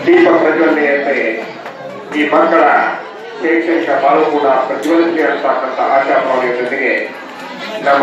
ದೀಪ ಪ್ರಜ್ವಲನೆಯಂತೆ ಈ ಮಕ್ಕಳ ಶೈಕ್ಷಣಿಕ ಬಾಳು ಕೂಡ ಪ್ರಜ್ವಲಿಸಿ ಅಂತಕ್ಕಂಥ ಆಶಾಭಾವನೆಯೊಂದಿಗೆ ನಮ್ಮ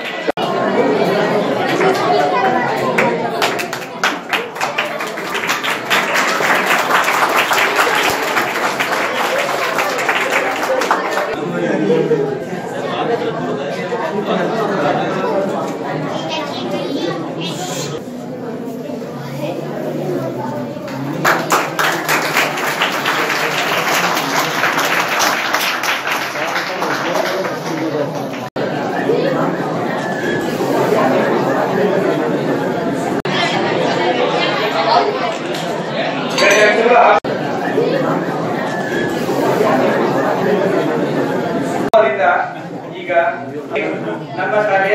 ಈಗ ನಮ್ಮ ಶಾಲೆಯ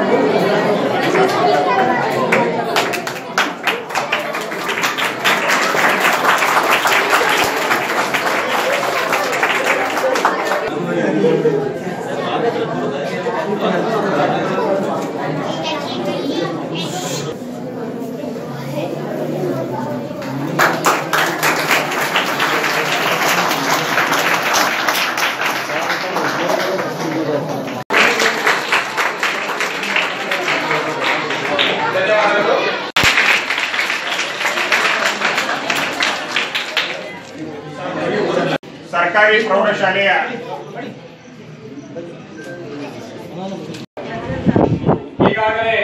ಧನ್ಯವಾದಗಳು ಸರ್ಕಾರಿ ಪ್ರೌಢಶಾಲೆಯ ಈಗಾಗಲೇ